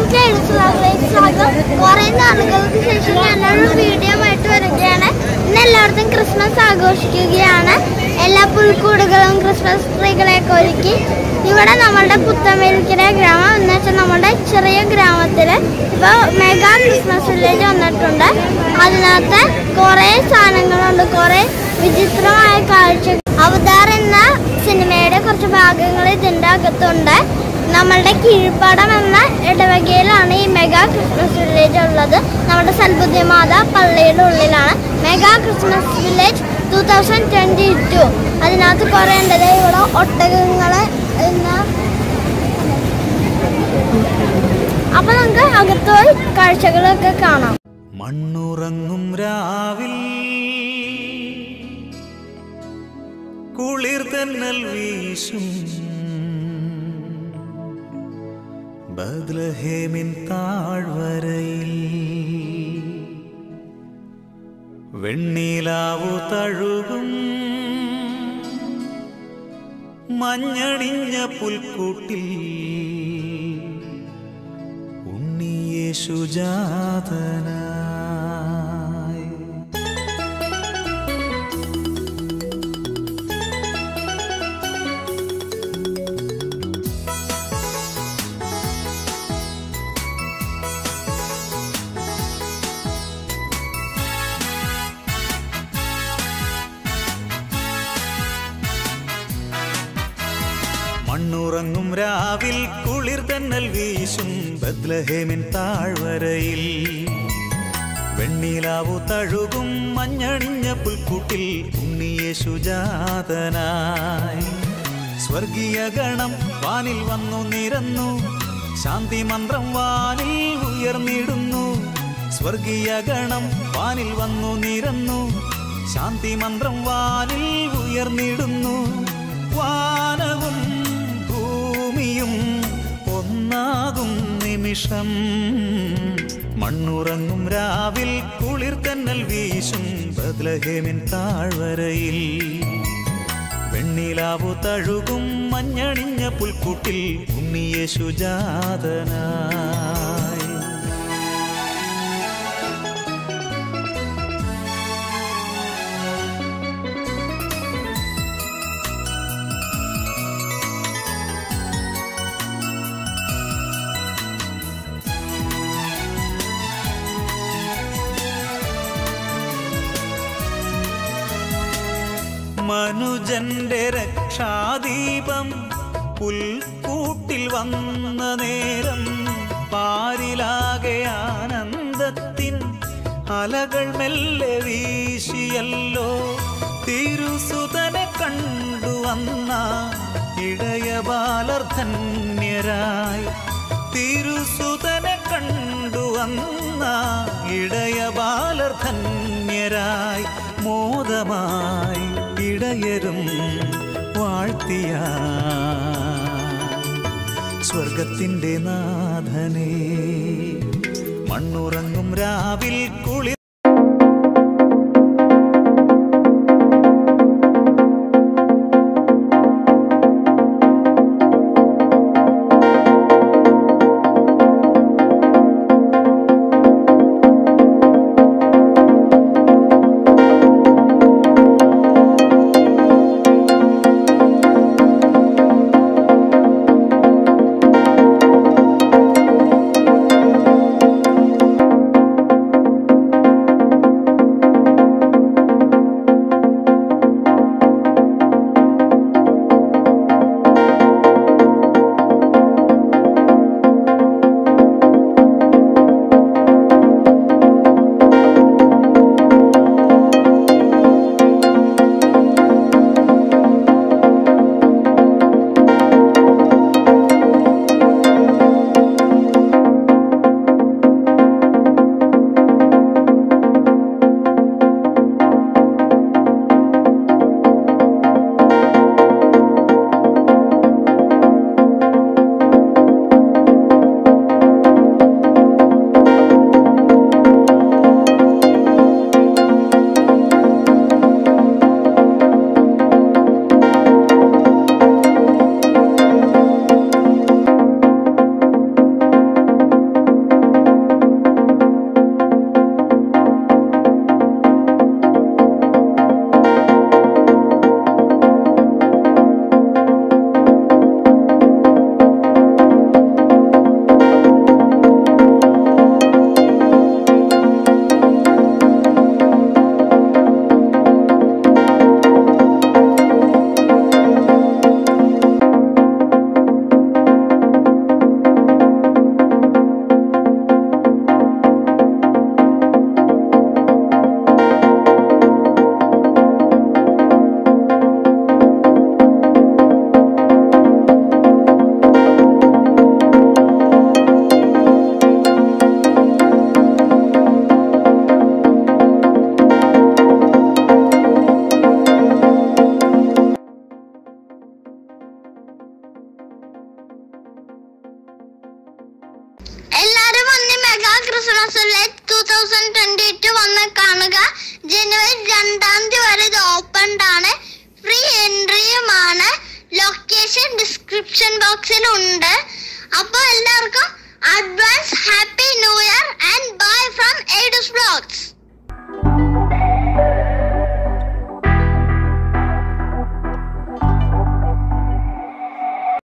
എല്ലാവർക്കും എഴുത്തുള്ളവരിലേക്ക് സ്വാഗതം കുറെ നാളുകൾക്ക് ശേഷം ഞാനൊരു വീഡിയോ ആയിട്ട് വരികയാണ് ഇന്ന് എല്ലായിടത്തും ക്രിസ്മസ് ആഘോഷിക്കുകയാണ് എല്ലാ പുൽക്കൂടുകളും ക്രിസ്മസ് ട്രീകളെയൊക്കെ ഒരുക്കി ഇവിടെ നമ്മളുടെ പുത്തമേലിക്കര ഗ്രാമം എന്ന് വെച്ചാൽ നമ്മുടെ ചെറിയ ഗ്രാമത്തിൽ ഇപ്പോൾ മെഗാ ക്രിസ്മസ് വില്ലേജ് വന്നിട്ടുണ്ട് അതിനകത്ത് കുറേ സാധനങ്ങളുണ്ട് കുറേ വിചിത്രമായ കാഴ്ച അവതാർ എന്ന സിനിമയുടെ കുറച്ച് ഭാഗങ്ങൾ ഇതിൻ്റെ അകത്തുണ്ട് നമ്മളുടെ കീഴ്പ്പാടം എന്ന ഇടവകയിലാണ് ഈ മെഗാ ക്രിസ്മസ് വില്ലേജ് ഉള്ളത് നമ്മുടെ സൽബുദ്ധി മാത പള്ളിയുടെ ഉള്ളിലാണ് mega christmas village two thousand twenty two അതിനകത്ത് കുറേ ഉണ്ട് ദേ ഇവിടെ ഒട്ടകങ്ങള് എന്ന അപ്പൊ നമുക്ക് അകത്തോയി കാഴ്ചകളൊക്കെ കാണാം മണ്ണുറങ്ങും രാവിൽ കുളിർ തന്നൽ വീശും ബദ്ലഹേമിൻ താഴ്വരയിൽ വെണ്ണീലാവു തഴുകും മഞ്ഞണിഞ്ഞ പുൽക്കൂട്ടിൽ ഉണ്ണിയേശുജാതനായി മണ്ണുറങ്ങും രാവിൽ കുളിർ തന്നൽ വീശും ബദ്ലഹേമിൻ താഴ്വരയിൽ വെണ്ണീലാവു തഴുകും മഞ്ഞണിഞ്ഞ പുൽക്കൂട്ടിൽ ഉണ്ണിയേശുജാതനായി സ്വർഗീയ ഗണം വാനിൽ വന്നു നിരന്നു ശാന്തി മന്ത്രം വാനിൽ ഉയർന്നിടുന്നു സ്വർഗീയ ഗണം വാനിൽ വന്നു നിരന്നു ശാന്തി മന്ത്രം വാനിൽ ഉയർന്നിടുന്നു വാനവും ഭൂമിയും ഒന്നാകും നിമിഷം മണ്ണുറങ്ങും രാവിൽ കുളിർ തന്നൽ വീശും ബദ്ലഹേമിൻ താഴ്വരയിൽ വെണ്ണിലാവു തഴുകും മഞ്ഞണിഞ്ഞ പുൽക്കൂട്ടിൽ ഉണ്ണിയേശുജാതനായി മനുജന്റെ രക്ഷാദീപം പുൽക്കൂട്ടിൽ വന്ന നേരം പാരിലാകെ ആനന്ദത്തിൻ അലകൾ മെല്ലെ വീശിയല്ലോ തിരുസുതനെ കണ്ടു വന്ന ഇടയബാലർ ധന്യരായി തിരുസുതനെ കണ്ടു വന്ന ഇടയബാലർ ധന്യരായി മോദമായി ഇടയരും വാഴ്ത്തിയ സ്വർഗത്തിൻ്റെ നാഥനെ മണ്ണുറങ്ങും രാവിൽ കുളി christmas two thousand twenty two വന്ന് കാണുക ജനുവരി രണ്ടാം തീയതി വരെ ഇത് ഓപ്പൺഡ് ആണ് ഫ്രീ എൻട്രിയുമാണ് ലൊക്കേഷൻ ഡിസ്ക്രിപ്ഷൻ ബോക്സിൽ ഉണ്ട് അപ്പോൾ എല്ലാവർക്കും advance happy new year and bye from aids blogs